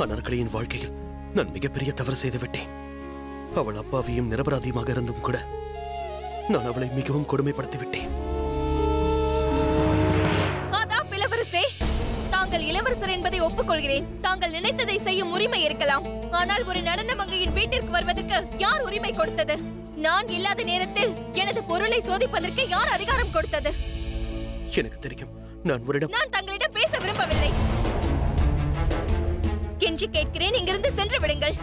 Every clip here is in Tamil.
அனார்கலியின் வாழ்க்கையில் நான் மிகப்பெரிய தவறு செய்து விட்டேன் அவள் அப்பாவியும் நிரபராதியுமாக இருந்தும் கூட நான் அவளை மிகவும் கொடுமைப்படுத்தி விட்டேன் அதான் இளவரசே தாங்கள் இளவரசர் என்பதை ஒப்புக்கொள்கிறேன் தாங்கள் நினைத்ததை செய்யும் உரிமை இருக்கலாம் ஆனால் ஒரு நடன மங்கையின் வீட்டிற்கு வருவதற்கு யார் உரிமை கொடுத்தது நான் இல்லாத நேரத்தில் எனது பொருளை சோதிப்பதற்கு யார் அதிகாரம் கொடுத்தது எனக்கு தெரியும் நான் உன்னிடம் நான் தங்களிடம் பேச விரும்பவில்லை கெஞ்சி கேட்கிறேன் இங்கிருந்து சென்று விடுங்கள்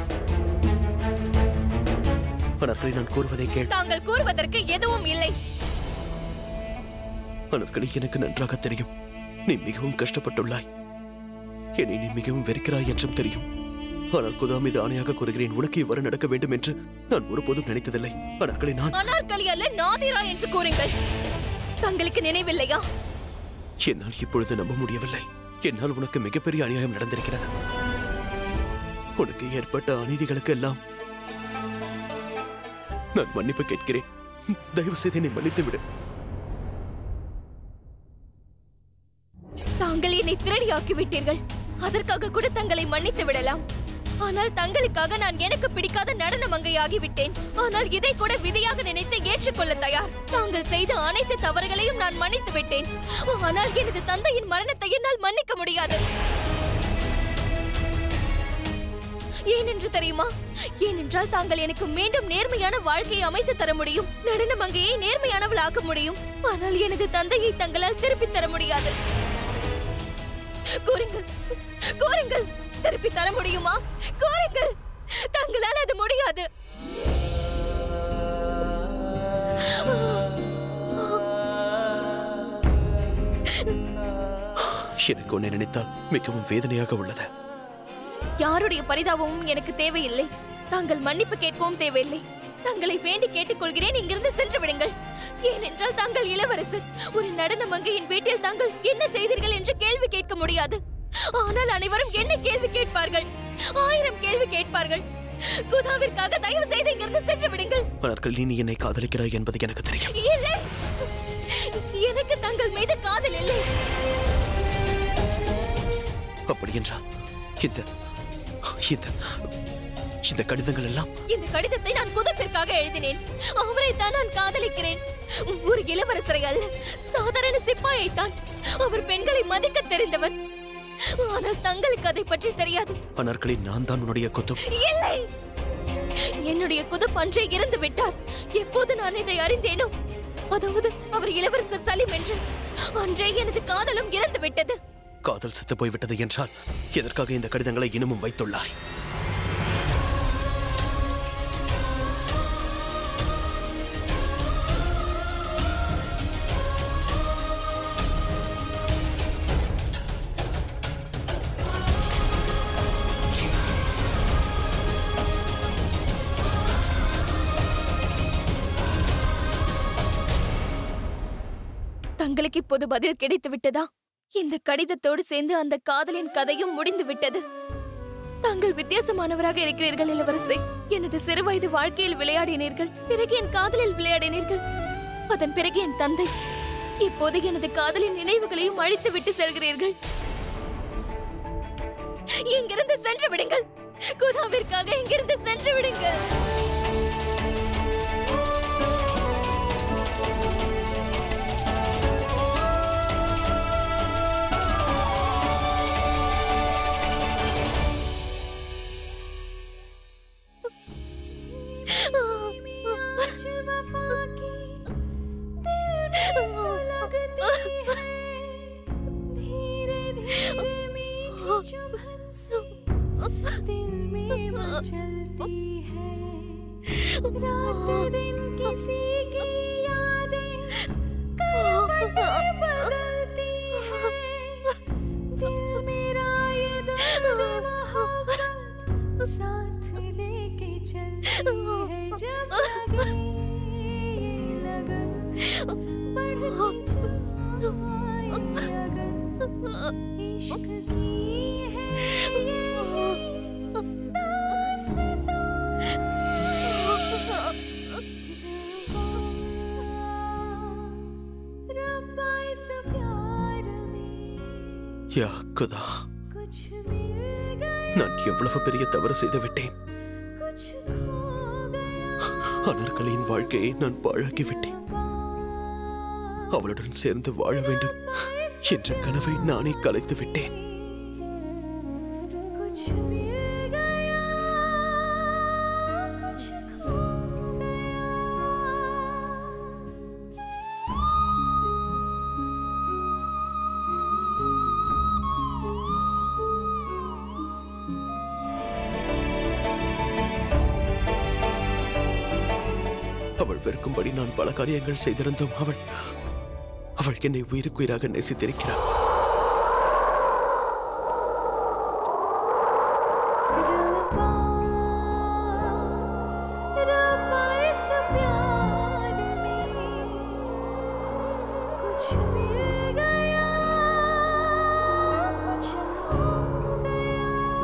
அனார்கலி நான் கூறுவதை கேள் தாங்கள் கூறுவதற்கு எதுவும் இல்லை அனார்கலி எனக்கு நன்றாக தெரியும் நீ மிகவும் கஷ்டப்பட்டுள்ளாய் என்னை நீ மிகவும் வெறுக்கிறாய் என்றும் தெரியும் ஆனால் குதா மீது ஆணையாக கூறுகிறேன் உனக்கு இவ்வாறு நடக்க வேண்டும் என்று நான் ஒருபோதும் நினைத்ததில்லை அனார்கலி நான் அனார்கலி அல்ல நாதிரா என்று கூறுங்கள் தங்களுக்கு நினைவில்லையா என்னால் இப்பொழுது நம்ப முடியவில்லை என்னால் உனக்கு மிகப்பெரிய அநியாயம் நடந்திருக்கிறது உனக்கு ஏற்பட்ட அநீதிகளுக்கு எல்லாம் நான் மன்னிப்பு கேட்கிறேன் தயவு செய்து என்னை மன்னித்து விடு தாங்கள் என்னை திருடியாக்கி விட்டீர்கள் அதற்காக கூட தங்களை மன்னித்து விடலாம் ஆனால் தங்களுக்காக நான் எனக்கு பிடிக்காத நடன மங்கையாகி விட்டேன் ஆனால் இதை கூட விதியாக நினைத்து ஏற்றுக்கொள்ள தயார் தாங்கள் செய்த அனைத்து தவறுகளையும் நான் மன்னித்து விட்டேன் ஆனால் எனது தந்தையின் மரணத்தை என்னால் மன்னிக்க முடியாது ஏனென்று தெரியுமா ஏனென்றால் தாங்கள் எனக்கு மீண்டும் நேர்மையான வாழ்க்கையை அமைத்து தர முடியும் நடன மங்கையை நேர்மையானவளாக்க முடியும் ஆனால் எனது தந்தையை தங்களால் திருப்பித் தர முடியாது கூறுங்கள் கூறுங்கள் திருப்பி தர முடியுமா கூறுங்கள் தங்களால் அது முடியாது எனக்கு உன்னை நினைத்தால் மிகவும் வேதனையாக உள்ளது யாருடைய பரிதாபமும் எனக்கு தேவையில்லை தாங்கள் மன்னிப்பு கேட்கவும் தேவையில்லை தங்களை வேண்டி கேட்டுக்கொள்கிறேன் இங்கிருந்து சென்று விடுங்கள் ஏனென்றால் தாங்கள் இளவரசர் ஒரு நடன மங்கையின் வீட்டில் தாங்கள் என்ன செய்தீர்கள் என்று கேள்வி கேட்க முடியாது ஆனால் அனைவரும் என்ன கேள்வி கேட்பார்கள் ஆயிரம் கேள்வி கேட்பார்கள் குதாவிற்காக தயவு செய்து இங்கிருந்து சென்று விடுங்கள் ஆனால் நீ என்னை காதலிக்கிறாய் என்பது எனக்கு தெரியும் இல்லை எனக்கு தங்கள் மீது காதல் இல்லை அப்படி என்றால் இந்த இந்த இந்த கடிதங்கள் எல்லாம் இந்த கடிதத்தை நான் குதப்பிற்காக எழுதினேன் அவரை தான் நான் காதலிக்கிறேன் ஒரு இளவரசரை அல்ல சாதாரண சிப்பாயை தான் அவர் பெண்களை மதிக்க தெரிந்தவர் ஆனால் தங்களுக்கு அதை பற்றி தெரியாது அனார்கலி நான் தான் உன்னுடைய குத்தும் இல்லை என்னுடைய குதப் அன்றே இறந்து விட்டார் எப்போது நான் இதை அறிந்தேனோ அதாவது அவர் இளவரசர் சலீம் என்று அன்றே எனது காதலும் இறந்து விட்டது காதல் செத்து போய்விட்டது என்றால் எதற்காக இந்த கடிதங்களை இன்னமும் வைத்துள்ளாய் தங்களுக்கு இப்போது பதில் கிடைத்து விட்டதா இந்த கடிதத்தோடு சேர்ந்து அந்த காதலின் கதையும் முடிந்து விட்டது தாங்கள் வித்தியாசமானவராக இருக்கிறீர்கள் இளவரசே எனது சிறுவயது வாழ்க்கையில் விளையாடினீர்கள் பிறகு என் காதலில் விளையாடினீர்கள் அதன் பிறகு என் தந்தை இப்போது எனது காதலின் நினைவுகளையும் அழித்து விட்டு செல்கிறீர்கள் இங்கிருந்து சென்று விடுங்கள் குதாவிற்காக இங்கிருந்து சென்று விடுங்கள் आज वफा की दिल में सुलगती है धीरे धीरे मीठी चुभन सी दिल में मचलती है रात दिन किसी की यादें करवटें बदलती है दिल मेरा ये दर्द मोहब्बत साथ लेके चलती है जब लगे ये लगन बढ़ती जाए लगन इश्क की है ये दास्तां रब्बा इस प्यार में யா குதா कुछ मिल गया நான் எவ்வளவு பெரிய தவறு செய்து விட்டேன் कुछ खो गया அனர்கலியின் வாழ்க்கையை நான் பாழாக்கி விட்டேன் அவளுடன் சேர்ந்து வாழ வேண்டும் என்ற கனவை நானே கலைத்து விட்டேன் कुछ मिल गया कुछ खो गया அவள் வெறுக்கும்படி நான் பல காரியங்கள் செய்திருந்தும் அவள் அவள் என்னை உயிருக்குயிராக நேசித்திருக்கிறாள் रब्बा रब्बा इस प्यार में कुछ मिल गया कुछ खो गया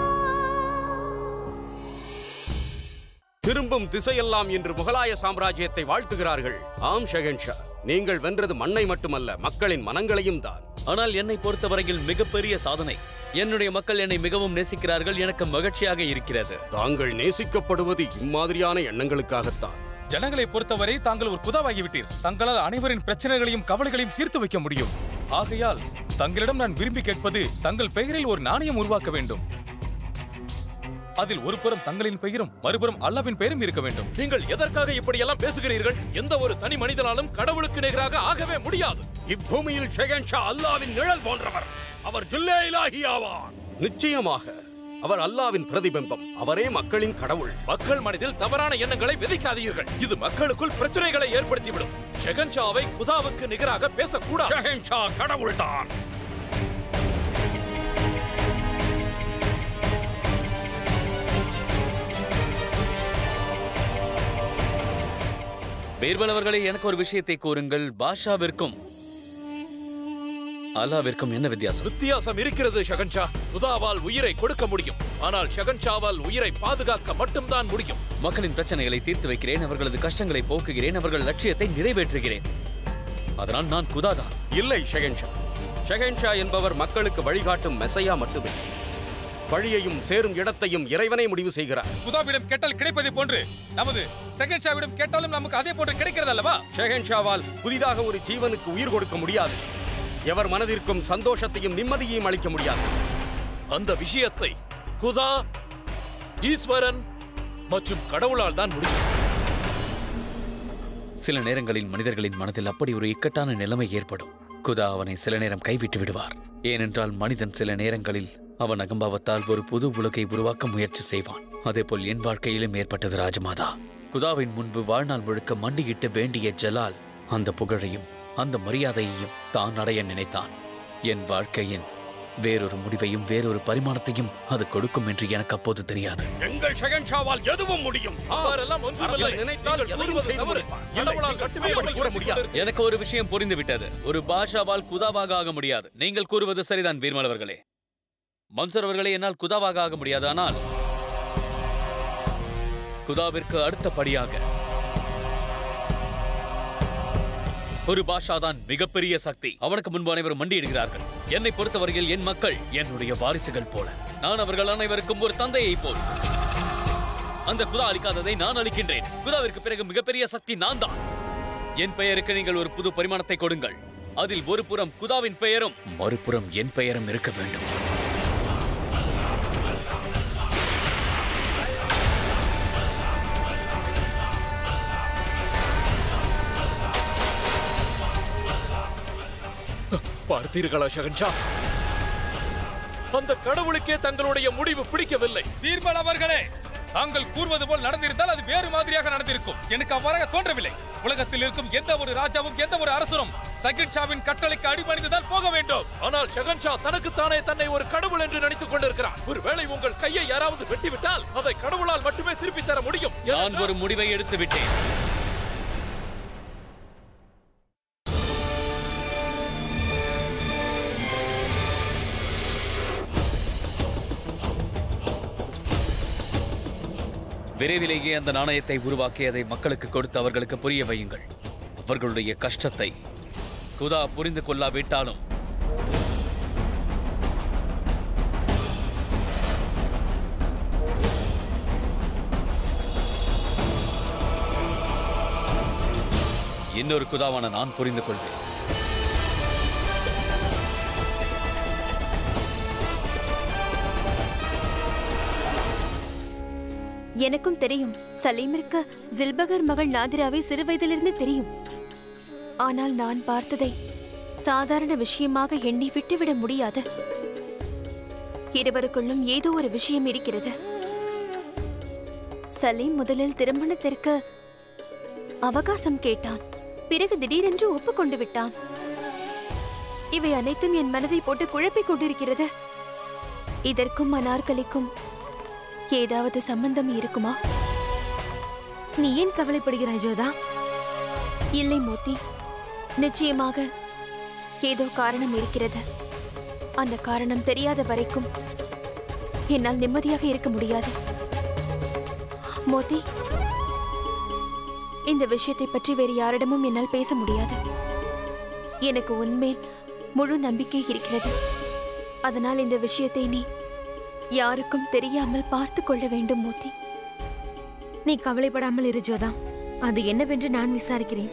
திரும்பும் திசையெல்லாம் இன்று முகலாய சாம்ராஜ்யத்தை வாழ்த்துகிறார்கள் ஆம் ஷெகன்ஷா நீங்கள் வென்றது மண்ணை மட்டுமல்ல மக்களின் மனங்களையும் தான் ஆனால் என்னை பொறுத்தவரையில் மிகப்பெரிய சாதனை என்னுடைய மக்கள் என்னை மிகவும் நேசிக்கிறார்கள் எனக்கு மகிழ்ச்சியாக இருக்கிறது தாங்கள் நேசிக்கப்படுவது இம்மாதிரியான எண்ணங்களுக்காகத்தான் ஜனங்களை பொறுத்தவரை தாங்கள் ஒரு குதாவாகிவிட்டீர் தங்களால் அனைவரின் பிரச்சனைகளையும் கவலைகளையும் தீர்த்து வைக்க முடியும் ஆகையால் தங்களிடம் நான் விரும்பி கேட்பது தங்கள் பெயரில் ஒரு நாணயம் உருவாக்க வேண்டும் அதில் ஒரு புறம் தங்களின் பெயரும் மறுபுறம் அல்லாவின் பெயரும் இருக்க வேண்டும் நீங்கள் எதற்காக இப்படியெல்லாம் பேசுகிறீர்கள் எந்த ஒரு தனி மனிதனாலும் கடவுளுக்கு நிகராக ஆகவே முடியாது இப்பூமியில் ஷெகன்ஷா அல்லாவின் நிழல் போன்றவர் அவர் ஜுல்லே இலாஹி ஆவார் நிச்சயமாக அவர் அல்லாவின் பிரதிபிம்பம் அவரே மக்களின் கடவுள் மக்கள் மனதில் தவறான எண்ணங்களை விதைக்காதீர்கள் இது மக்களுக்குள் பிரச்சனைகளை ஏற்படுத்திவிடும் ஷெகன்ஷாவை குதாவுக்கு நிகராக பேசக்கூடாது ஷெகன்ஷா கடவுள்தான் பீர்பல் அவர்களே எனக்கு ஒரு விஷயத்தை கூறுங்கள் பாஷாவிற்கும் அல்லாவிற்கும் என்ன வித்தியாசம் வித்தியாசம் இருக்கிறது ஷகன்ஷா குதாவால் உயிரை கொடுக்க முடியும் ஆனால் ஷகன்ஷாவால் உயிரை பாதுகாக்க மட்டும்தான் முடியும் மக்களின் பிரச்சனைகளை தீர்த்து வைக்கிறேன் அவர்களது கஷ்டங்களை போக்குகிறேன் அவர்கள் லட்சியத்தை நிறைவேற்றுகிறேன் அதனால் நான் குதாதான் இல்லை ஷெகன்ஷா ஷெகன்ஷா என்பவர் மக்களுக்கு வழிகாட்டும் மெசையா மட்டுமே வழியையும் சேரும் இடத்தையும் இறைவனே முடிவு செய்கிறார் குதாவிடம் கேட்டால் கிடைப்பதை போன்று நமது செகண்ட் ஷாவிடம் கேட்டாலும் நமக்கு அதே போன்று கிடைக்கிறது அல்லவா ஷெகன்ஷாவால் புதிதாக ஒரு ஜீவனுக்கு உயிர் கொடுக்க முடியாது எவர் மனதிற்கும் சந்தோஷத்தையும் நிம்மதியையும் அளிக்க முடியாது அந்த விஷயத்தை குதா ஈஸ்வரன் மற்றும் கடவுளால் தான் முடியும் சில நேரங்களில் மனிதர்களின் மனதில் அப்படி ஒரு இக்கட்டான நிலைமை ஏற்படும் குதா அவனை சில நேரம் கைவிட்டு விடுவார் ஏனென்றால் மனிதன் சில நேரங்களில் அவன் அகம்பாவத்தால் ஒரு புது உலகை உருவாக்க முயற்சி செய்வான் அதேபோல் என் வாழ்க்கையிலும் ஏற்பட்டது ராஜமாதா குதாவின் முன்பு வாழ்நாள் முழுக்க மண்டியிட்டு வேண்டிய ஜலால் அந்த புகழையும் அந்த மரியாதையையும் தான் அடைய நினைத்தான் என் வாழ்க்கையின் வேறொரு முடிவையும் வேறொரு பரிமாணத்தையும் அது கொடுக்கும் என்று எனக்கு அப்போது தெரியாது எங்கள் ஷெகன்ஷாவால் எதுவும் முடியும் ஆ, அவரெல்லாம் ஒன்றுமில்லை. அரசன் நினைத்தால் நீங்கள் எதையும் கூறுவது செய்து தவறு. முடிப்பார். கடவுளால் இல்லை, மட்டுமே அப்படி அவர் கூற யோசித்துக் முடியாது கொண்டிருக்கிறார். எனக்கு ஒரு விஷயம் புரிந்து விட்டது ஒரு பாஷாவால் குதாவாக ஆக முடியாது நீங்கள் கூறுவது சரிதான் பீர்மல் அவர்களே மன்சர் அவர்களே என்னால் குதாவாக ஆக முடியாது ஆனால் குதாவிற்கு அடுத்தபடியாக ஒரு பாஷா தான் மிகப்பெரிய சக்தி அவனுக்கு முன்பு அனைவரும் மண்டியிடுகிறார்கள் என்னை பொறுத்தவரையில் என் மக்கள் என்னுடைய வாரிசுகள் போல நான் அவர்கள் அனைவருக்கும் ஒரு தந்தையை போல் அந்த குதா அளிக்காததை நான் அளிக்கின்றேன் குதாவிற்கு பிறகு மிகப்பெரிய சக்தி நான் தான் என் பெயருக்கு நீங்கள் ஒரு புது பரிமாணத்தை கொடுங்கள் அதில் ஒரு புறம் குதாவின் பெயரும் மறுபுறம் என் பெயரும் இருக்க வேண்டும் பார்த்தீர்களா ஷகன்ஷா அந்த கடவுளுக்கே தங்களுடைய முடிவு பிடிக்கவில்லை பீர்பல் அவர்களே தாங்கள் கூறுவது போல் நடந்திருந்தால் அது வேறு மாதிரியாக நடந்திருக்கும் எனக்கு அவ்வாறாக தோன்றவில்லை உலகத்தில் இருக்கும் எந்த ஒரு ராஜாவும் எந்த ஒரு அரசரும் சகிட் ஷாவின் கட்டளைக்கு அடிபணிந்துதான் போக வேண்டும் ஆனால் ஷகன்ஷா தனக்குத்தானே தன்னை ஒரு கடவுள் என்று நினைத்துக் கொண்டிருக்கிறார் ஒருவேளை உங்கள் கையை யாராவது வெட்டிவிட்டால் அதை கடவுளால் மட்டுமே திருப்பி தர முடியும் நான் ஏனென்றால் ஒரு முடிவை எடுத்து விட்டேன் விரைவிலேயே அந்த நாணயத்தை உருவாக்கி அதை மக்களுக்கு கொடுத்து அவர்களுக்கு புரிய வையுங்கள் அவர்களுடைய கஷ்டத்தை குதா புரிந்து கொள்ளாவிட்டாலும் இன்னொரு குதாவான நான் புரிந்து கொள்வேன் எனக்கும் தெரியும் சலீமிற்கு ஜில்பகர் மகள் நாதிராவை சிறுவயதிலிருந்து தெரியும் ஆனால் நான் பார்த்ததை சாதாரண விஷயமாக எண்ணி விட்டுவிட முடியாது இருவருக்குள்ளும் ஏதோ ஒரு விஷயம் இருக்கிறது சலீம் முதலில் திருமணத்திற்கு அவகாசம் கேட்டான் பிறகு திடீரென்று ஒப்புக்கொண்டு விட்டான் இவை அனைத்தும் என் மனதை போட்டு குழப்பிக் கொண்டிருக்கிறது இதற்கும் அனார்கலிக்கும் ஏதாவது சம்பந்தம் இருக்குமா நீ ஏன் கவலைப்படுகிறாய் ஜோதா இல்லை மோத்தி நிச்சயமாக ஏதோ காரணம் இருக்கிறது அந்த காரணம் தெரியாத வரைக்கும் என்னால் நிம்மதியாக இருக்க முடியாது மோத்தி இந்த விஷயத்தை பற்றி வேறு யாரிடமும் என்னால் பேச முடியாது எனக்கு உன்மேல் முழு நம்பிக்கை இருக்கிறது அதனால் இந்த விஷயத்தை நீ யாருக்கும் தெரியாமல் பார்த்து கொள்ள வேண்டும் மோத்தி நீ கவலைப்படாமல் இரு ஜோதா அது என்னவென்று நான் விசாரிக்கிறேன்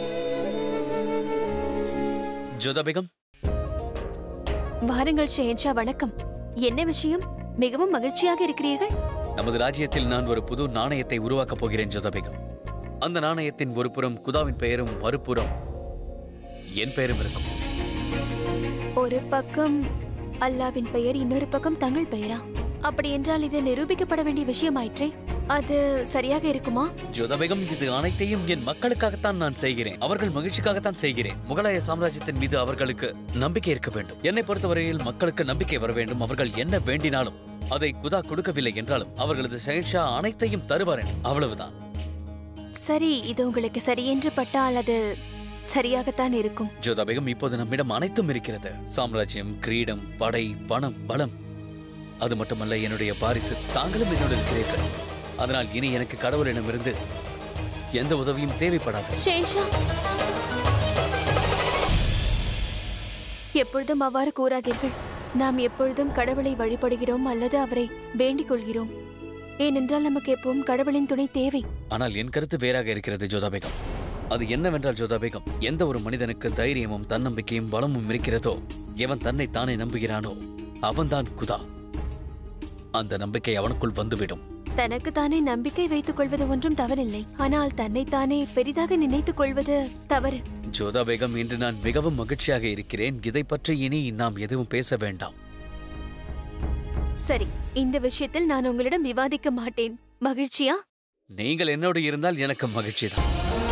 ஜோதா பேகம் வாருங்கள் ஷேன்ஷா வணக்கம் என்ன விஷயம் மிகவும் மகிழ்ச்சியாக இருக்கிறீர்கள் நமது ராஜ்யத்தில் நான் ஒரு புது நாணயத்தை உருவாக்கப் போகிறேன் ஜோதா பேகம் அந்த நாணயத்தின் ஒரு புறம் குதாவின் பெயரும் மறுபுறம் என் பெயரும் இருக்கும் ஒரு பக்கம் அல்லாவின் பெயர் இன்னொரு பக்கம் தங்கள் பெயரா அப்படி என்றால் இது நிரூபிக்கப்பட வேண்டிய விஷயமாயிற்றே அது சரியாக இருக்குமா ஜோதா பேகம் இது அனைத்தையும் என் மக்களுக்காகத்தான் நான் செய்கிறேன் அவர்கள் மகிழ்ச்சிக்காகத்தான் செய்கிறேன் முகலாய சாம்ராஜ்யத்தின் மீது அவர்களுக்கு நம்பிக்கை இருக்க வேண்டும் என்னை பொறுத்தவரையில் மக்களுக்கு நம்பிக்கை வர வேண்டும் அவர்கள் என்ன வேண்டினாலும் அதை குதா கொடுக்கவில்லை என்றாலும் அவர்களது ஷெஹன்ஷா அனைத்தையும் தருவார் என. அவ்வளவுதான் சரி இது உங்களுக்கு சரியென்று பட்டால் அது சரியாகத்தான் இருக்கும் ஜோதா பேகம் இப்போது நம்மிடம் அனைத்தும் இருக்கிறது சாம்ராஜ்யம் கிரீடம் படை பணம் பலம் அது மட்டுமல்ல என்னுடைய வாரிசு தாங்களும் என்னோட இருக்கிறீர்கள் அதனால் இனி எனக்கு கடவுளிடமிருந்து எந்த உதவியும் தேவைப்படாது ஷேன்ஷா எப்பொழுதும் அவ்வாறு கூறாதீர்கள் நாம் எப்பொழுதும் கடவுளை வழிபடுகிறோம் அல்லது அவரை வேண்டிக் கொள்கிறோம் ஏனென்றால் நமக்கு எப்பவும் கடவுளின் துணை தேவை ஆனால் என் கருத்து வேறாக இருக்கிறது ஜோதா பேகம் அது என்னவென்றால் ஜோதா பேகம் எந்த ஒரு மனிதனுக்கு தைரியமும் தன்னம்பிக்கையும் பலமும் இருக்கிறதோ எவன் தன்னை தானே நம்புகிறானோ அவன்தான் குதா அந்த நம்பிக்கை அவனுக்குள் வந்துவிடும் தனக்கு தானே நம்பிக்கை வைத்துக் கொள்வது ஒன்றும் தவறில்லை ஆனால் தன்னைத்தானே பெரிதாக நினைத்துக் கொள்வது தவறு ஜோதா பேகம் இன்று நான் மிகவும் மகிழ்ச்சியாக இருக்கிறேன் இதை பற்றி இனி நாம் எதுவும் பேச வேண்டாம் சரி இந்த விஷயத்தில் நான் உங்களிடம் விவாதிக்க மாட்டேன் மகிழ்ச்சியா நீங்கள் என்னோடு இருந்தால் எனக்கு மகிழ்ச்சி தான்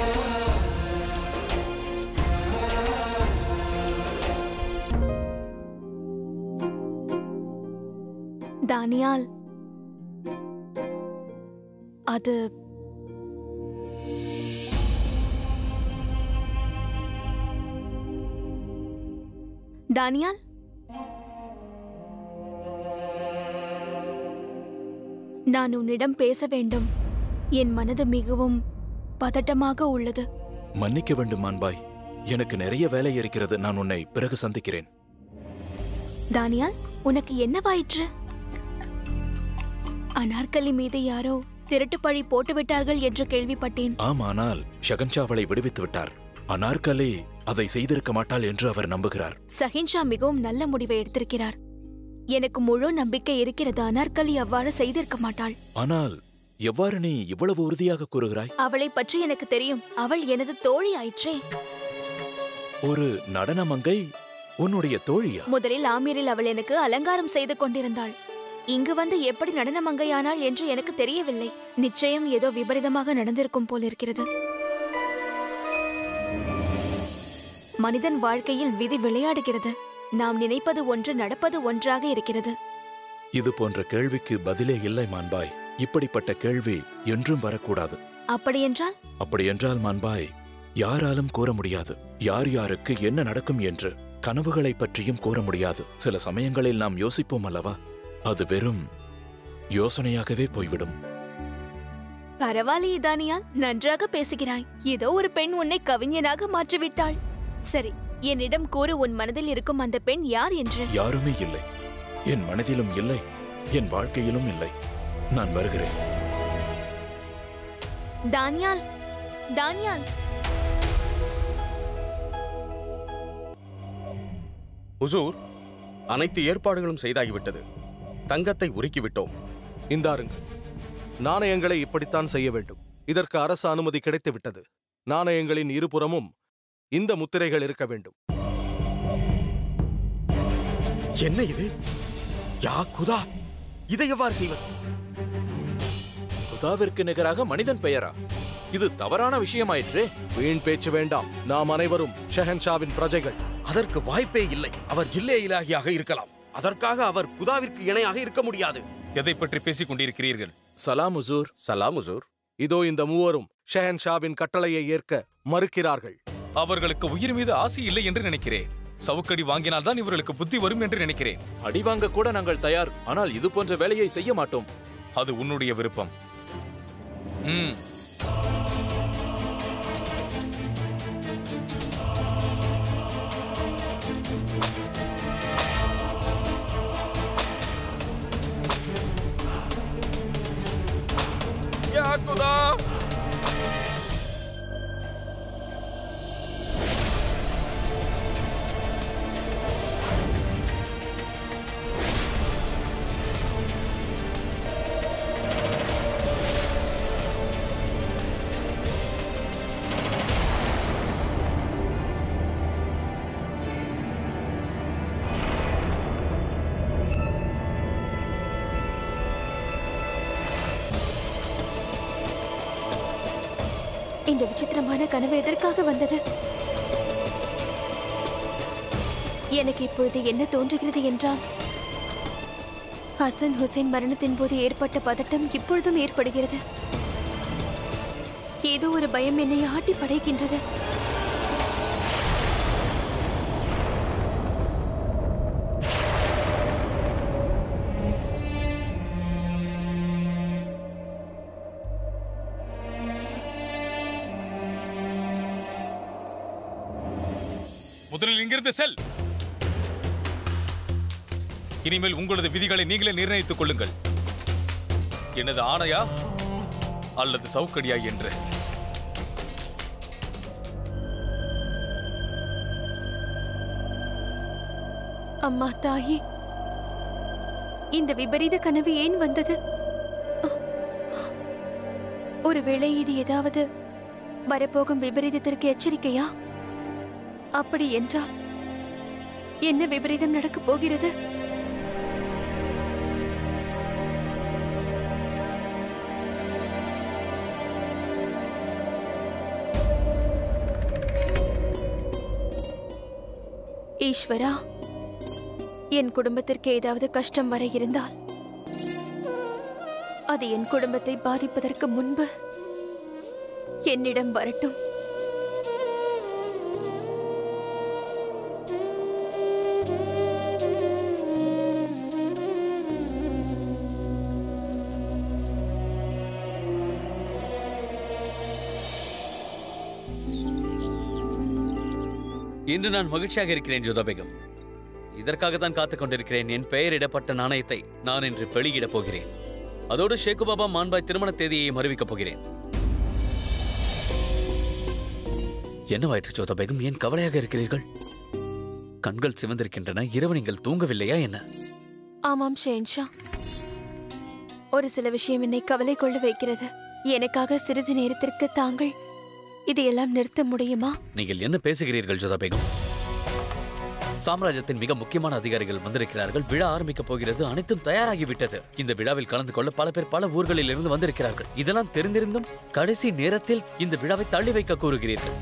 தானியால் அது தானியால் நான் உன்னிடம் பேச வேண்டும் என் மனது மிகவும் பதட்டமாக உள்ளது மன்னிக்க வேண்டும் மான்பாய் எனக்கு நிறைய வேலை இருக்கிறது நான் உன்னை பிறகு சந்திக்கிறேன் தானியால் உனக்கு என்னவாயிற்று அனார்கலி மீது யாரோ திருட்டு பழி போட்டு விட்டார்கள் என்று கேள்விப்பட்டேன் ஆமானால் ஷகன்ஷா அவளை விடுவித்து விட்டார் அனார்கலே அதை செய்திருக்க மாட்டாள் என்று அவர் நம்புகிறார் சஹின்ஷா மிகவும் நல்ல முடிவை எடுத்திருக்கிறார் எனக்கு முழு நம்பிக்கை இருக்கிறது அனார்கலி அவ்வாறு செய்திருக்க மாட்டாள் ஆனால் எவ்வாறு நீ இவ்வளவு உறுதியாக கூறுகிறாய் அவளை பற்றி எனக்கு தெரியும் அவள் எனது தோழி ஆயிற்றே ஒரு நடன மங்கை உன்னுடைய தோழியா முதலில் ஆமீரில் அவள் எனக்கு அலங்காரம் செய்து கொண்டிருந்தாள் இங்கு வந்து எப்படி நடன மங்கையானாள் என்று எனக்கு தெரியவில்லை நிச்சயம் ஏதோ விபரீதமாக நடந்திருக்கும் போலிருக்கிறது மனிதன் வாழ்க்கையில் விதி விளையாடுகிறது நாம் நினைப்பது ஒன்று நடப்பது ஒன்றாக இருக்கிறது இது போன்ற கேள்விக்கு பதிலே இல்லை மான்பாய் இப்படிப்பட்ட கேள்வி என்றும் வரக்கூடாது அப்படியென்றால் அப்படியென்றால் மான்பாய் யாராலும் கூற முடியாது யார் யாருக்கு என்ன நடக்கும் என்று கனவுகளைப் பற்றியும் கூற முடியாது சில சமயங்களில் நாம் யோசிப்போம் அல்லவா அது வெறும் யோசனையாகவே போய்விடும் பரவாயில்லையே தானியால் நன்றாக பேசுகிறாய் ஏதோ ஒரு பெண் உன்னை கவிஞனாக மாற்றிவிட்டாள் சரி என்னிடம் கூறு உன் மனதில் இருக்கும் அந்த பெண் யார் என்று யாருமே இல்லை என் மனதிலும் இல்லை என் வாழ்க்கையிலும் இல்லை நான் வருகிறேன் தானியால் தானியால் ஹுசூர் அனைத்து ஏற்பாடுகளும் செய்தாகிவிட்டது தங்கத்தை உருக்கிவிட்டோம் இந்தாருங்கள் நாணயங்களை இப்படித்தான் செய்ய வேண்டும் இதற்கு அரசு அனுமதி கிடைத்து விட்டது நாணயங்களின் இருபுறமும் இந்த முத்திரைகள் இருக்க வேண்டும் என்ன இது யா குதா இதை எவ்வாறு செய்வது குதாவிற்கு நிகராக மனிதன் பெயரா இது தவறான விஷயமாயிற்றே வீண் பேச்சு வேண்டாம் நாம் அனைவரும் ஷெஹன்ஷாவின் பிரஜைகள் அதற்கு வாய்ப்பே இல்லை அவர் ஜில்லே இலாகியாக இருக்கலாம் அதற்காக அவர் குதாவிற்கு இணையாக இருக்க முடியாது எதை பற்றி பேசிக் கொண்டிருக்கிறீர்கள் சலாம் உசூர் சலாம் ஹுசூர் இதோ இந்த மூவரும் ஷெஹன்ஷாவின் கட்டளையை ஏற்க மறுக்கிறார்கள் அவர்களுக்கு உயிர் மீது ஆசை இல்லை என்று நினைக்கிறேன் சவுக்கடி வாங்கினால்தான் இவர்களுக்கு புத்தி வரும் என்று நினைக்கிறேன் அடி வாங்க கூட நாங்கள் தயார் ஆனால் இது போன்ற வேலையை செய்ய மாட்டோம் அது உன்னுடைய விருப்பம் ம் யா குதா இந்த விசித்திரமான கனவு எதற்காக வந்தது எனக்கு இப்பொழுது என்ன தோன்றுகிறது என்றால் ஹசன் ஹுசேன் மரணத்தின் போது ஏற்பட்ட பதட்டம் இப்பொழுதும் ஏற்படுகிறது ஏதோ ஒரு பயம் என்னை ஆட்டி படைக்கின்றது முதலில் இங்கிருந்து செல் இனிமேல் உங்களது விதிகளை நீங்களே நிர்ணயித்துக் கொள்ளுங்கள் எனது ஆணையா அல்லது சவுக்கடியா என்று அம்மா தாயே இந்த விபரீத கனவு ஏன் வந்தது அஹ். ஒருவேளை இது ஏதாவது வரப்போகும் விபரீதத்திற்கு எச்சரிக்கையா அப்படி என்றால் என்ன விபரீதம் நடக்கப் போகிறது ஈஸ்வரா என் குடும்பத்திற்கு ஏதாவது கஷ்டம் வர இருந்தால் அது என் குடும்பத்தை பாதிப்பதற்கு முன்பு என்னிடம் வரட்டும் இன்று நான் மகிழ்ச்சியாக இருக்கிறேன் ஜோதா பேகம் இதற்காகத்தான் காத்துக் கொண்டிருக்கிறேன் என் பெயரிடப்பட்ட நாணயத்தை நான் இன்று வெளியிடப் போகிறேன் அதோடு ஷேக்கு பாபா மான்பாய் திருமண தேதியையும் அறிவிக்கப் போகிறேன் என்னவாயிற்று ஜோதா பேகம் ஏன் கவலையாக இருக்கிறீர்கள் கண்கள் சிவந்திருக்கின்றன இரவு நீங்கள் தூங்கவில்லையா என்ன ஆமாம் ஷேன்ஷா ஒரு சில விஷயம் என்னை கவலை கொள்ள வைக்கிறது எனக்காக சிறிது நேரத்திற்கு தாங்கள் இதையெல்லாம் நிறுத்த முடியுமா நீங்கள் என்ன பேசுகிறீர்கள் ஜோதா பேகம் சாம்ராஜ்யத்தின் மிக முக்கியமான அதிகாரிகள் வந்திருக்கிறார்கள் விழா ஆரம்பிக்கப் போகிறது அனைத்தும் தயாராகிவிட்டது இந்த விழாவில் கலந்து கொள்ள பல பேர் பல ஊர்களில் இருந்து வந்திருக்கிறார்கள் இதெல்லாம் தெரிந்திருந்தும் கடைசி நேரத்தில் இந்த விழாவை தள்ளி வைக்க கூறுகிறீர்கள்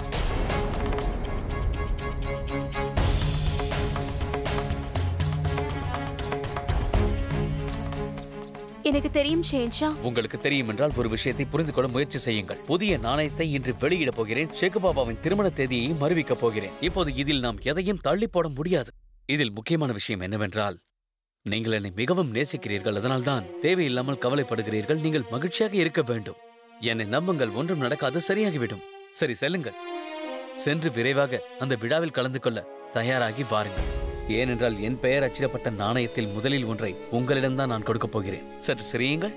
எனக்கு தெரியும் ஷேன்ஷா உங்களுக்கு தெரியும் என்றால் ஒரு விஷயத்தை புரிந்து கொள்ள முயற்சி செய்யுங்கள் புதிய நாணயத்தை இன்று வெளியிடப் போகிறேன் ஷேகு பாபாவின் திருமண தேதியையும் அறிவிக்கப் போகிறேன் இப்போது இதில் நாம் எதையும் தள்ளி போட முடியாது இதில் முக்கியமான விஷயம் என்னவென்றால் நீங்கள் என்னை மிகவும் நேசிக்கிறீர்கள் அதனால்தான் தேவையில்லாமல் கவலைப்படுகிறீர்கள் நீங்கள் மகிழ்ச்சியாக இருக்க வேண்டும் என்னை நம்புங்கள் ஒன்றும் நடக்காது சரியாகிவிடும் சரி செல்லுங்கள் சென்று விரைவாக அந்த விழாவில் கலந்து கொள்ள தயாராகி வாருங்கள் ஏனென்றால் என் பெயர் அச்சிடப்பட்ட நாணயத்தில் முதலில் ஒன்றை உங்களிடம்தான் நான் கொடுக்கப் போகிறேன் சற்று சிரியுங்கள்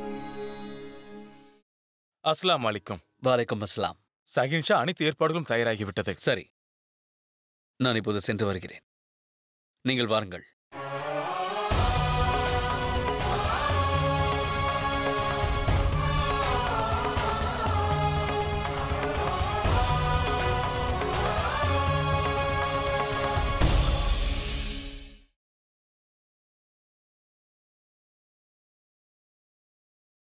அஸ்லாம் அலைக்கும் வாலைக்கும் அஸ்லாம் சஹின்ஷா அனைத்து ஏற்பாடுகளும் தயாராகிவிட்டது சரி நான் இப்போது சென்று வருகிறேன் நீங்கள் வாருங்கள்